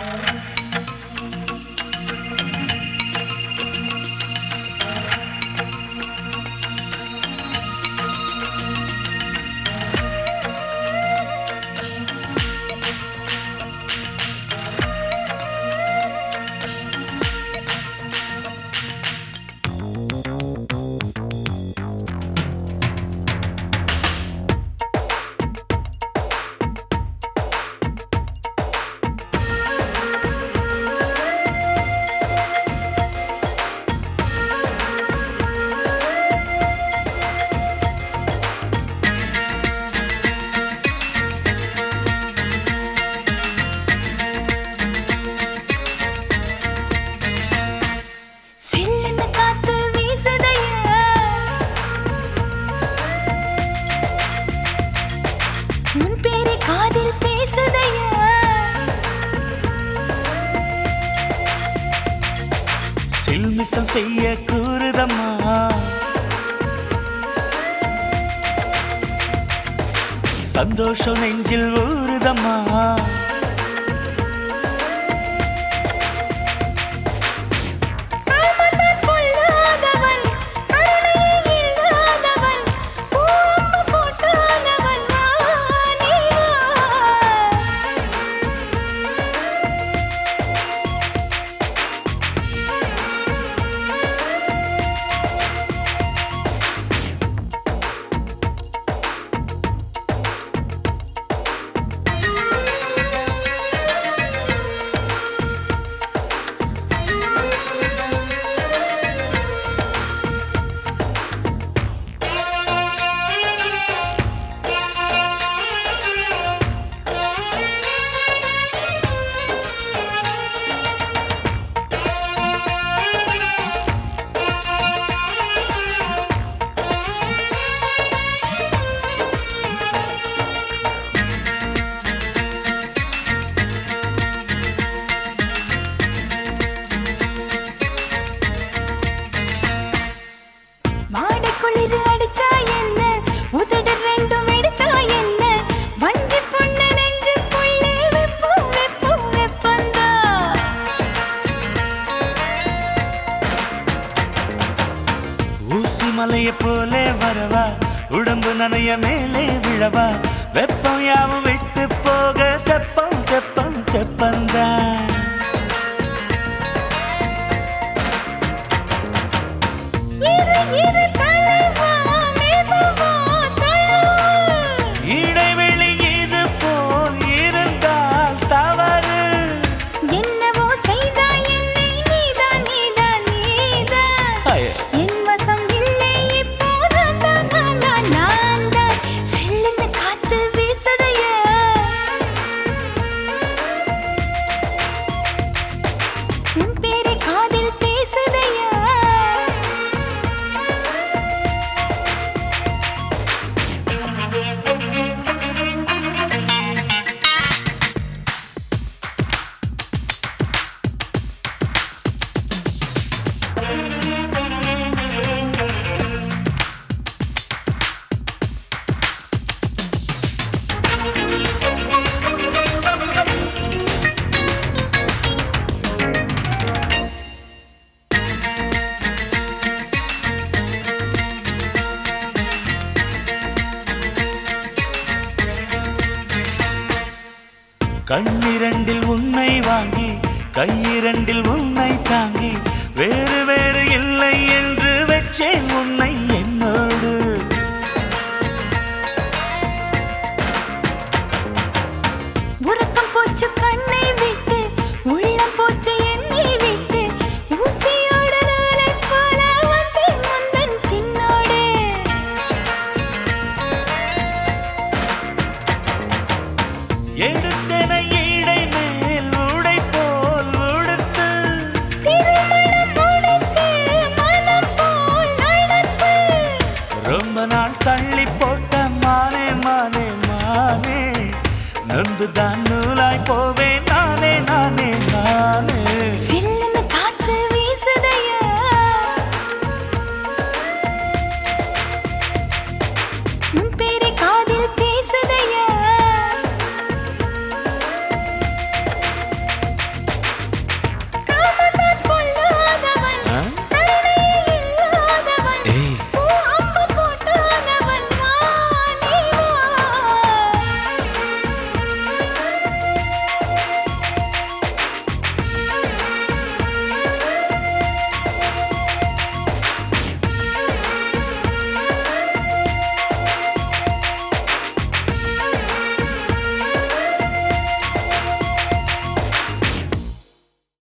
சில்லுன்னு காத்து வீசுதையா உன் பேரை காதில் பேசுதையா சில்மிசம் செய்ய கூறுதம்மா சந்தோஷம் நெஞ்சில் ஊறுதம்மா காமத்தான் பொல்லாதவன் கருணையே இல்லாதவன் பூம்பு போட்டாதவன் வா நீ வா மாடை குளிர் அடிச்சா என்ன உதடு ரெண்டும் வெடிச்சா என்ன வஞ்சி பொண்ணு நெஞ்சுக்குள்ளே வெப்பம் வெப்பம் வெப்பந்தா ஊசி மலைய போலே வரவா உடம்பு நனைய மேலே விழவா வெப்பம் யாவும் விட்டு போக தெப்பம் தெப்பம் தெப்பந்தான் இரு இரு தலைவா மெதுவா தழுவு இடைவெளி இது போல் இருந்தால் தவறு என்னவோ செய்தாய் என்னை நீதான் நீதான் நீதான் ஐய. என் வசம் இல்லை இப்போ நான் தான் நான் தான் நான் தான் சில்லுன்னு காத்து வீசுதையா உன் பேரை காதில் பேசுதையா கண்ணிரண்டில் உன்னை வாங்கி கையிரண்டில் உன்னை தாங்கி வேறு வேறு இல்லை என்று வச்சேன்